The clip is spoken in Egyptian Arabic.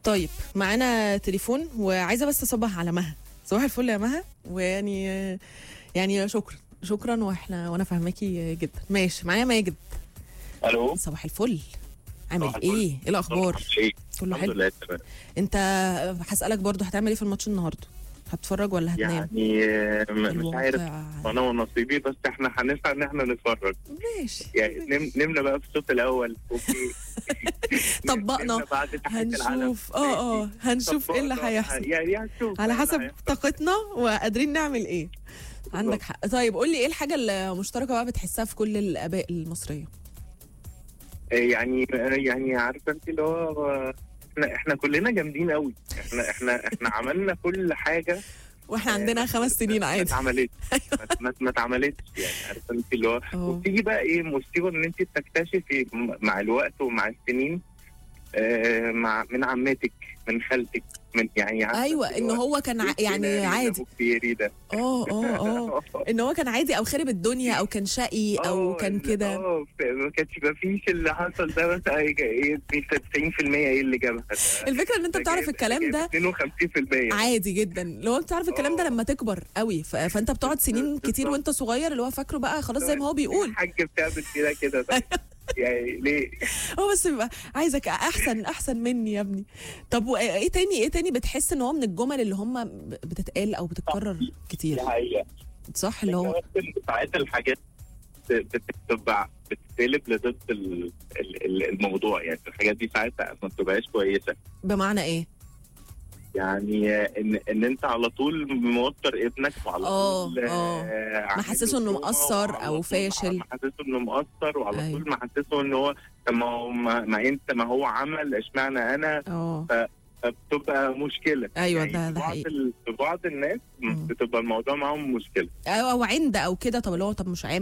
طيب معانا تليفون وعايزه بس اصبح على مها صباح الفل يا مها ويعني يعني شكرا شكرا واحنا وانا فاهماكي جدا ماشي معايا ماجد الو صباح الفل عامل صباح الفل. ايه ايه الاخبار ايه كله الحمد حلو لله تمام انت هسالك برضو هتعمل ايه في الماتش النهارده هتتفرج ولا هتنام يعني آه، م- مش عارف الواقع- انا ونصيبي بس احنا هنسعى ان احنا نتفرج ماشي يعني نم نمنا بقى في الشوط الاول اوكي طبقنا. نمنا بعد تحية العالم. هنشوف اه اه هنشوف ايه اللي طبقنا. هيحصل يعني هنشوف على إيه اللي حسب هيحصل. طاقتنا وقادرين نعمل ايه عندك حق طيب قول لي ايه الحاجه المشتركه بقى بتحسها في كل الاباء المصريه يعني يعني عارفه انت اللي هو احنا احنا كلنا جامدين قوي احنا احنا احنا عملنا كل حاجه واحنا عندنا خمس سنين ما عادي اتعملتش ما- ما ما اتعملتش يعني عارفه انت اللي هو اه. وبتيجي بقى ايه مصيبه ان انت بتكتشفي م- مع الوقت ومع السنين آه مع من عمتك من خالتك من يعني عارفة ايوه انت ان اللي هو كان ع- إيه يعني السيناريو اللي عادي أبوك بيري ده اه اه اه ان هو كان عادي او خارب الدنيا او كان شقي او اه، كان ال- كده اه ف- ما كانش ما فيش اللي حصل ده بس ايه ايه 90% ايه اللي جابها ده؟ الفكره ان انت ده بتعرف جايب- الكلام ده 52% عادي جدا لو انت عارف الكلام ده اه. لما تكبر قوي ف- فانت بتقعد سنين بالظبط. كتير وانت صغير اللي هو فاكره بقى خلاص زي ما هو بيقول الحاج بتعمل كده كده طيب. يعني ليه؟ هو بس بيبقى عايزك احسن احسن مني يا ابني طب وايه تاني ايه تاني بتحس ان هو من الجمل اللي هم ب- بتتقال او بتتكرر كتير دي حقيقة صح اللي هو بس ساعات الحاجات بت- بتبقى بتتقلب لضد ال- ال- ال- الموضوع يعني الحاجات دي ساعات ما بتبقاش كويسه بمعنى ايه يعني ان ان انت على طول موتر ابنك وعلى اه، طول اه. آه، عامل محسسه إنه له مقصر وعلى أو طول فاشل. محسسه انه مقصر وعلى أيوة. طول محسسه ان هو طب ما هو ما, ما انت ما هو عمل اشمعنى انا اه فبتبقى مشكله أيوة، يعني ده- في ده بعض حقيقي. ال- في بعض الناس مم. بتبقى الموضوع معاهم مشكله او عند او كده طب اللي هو طب مش عامل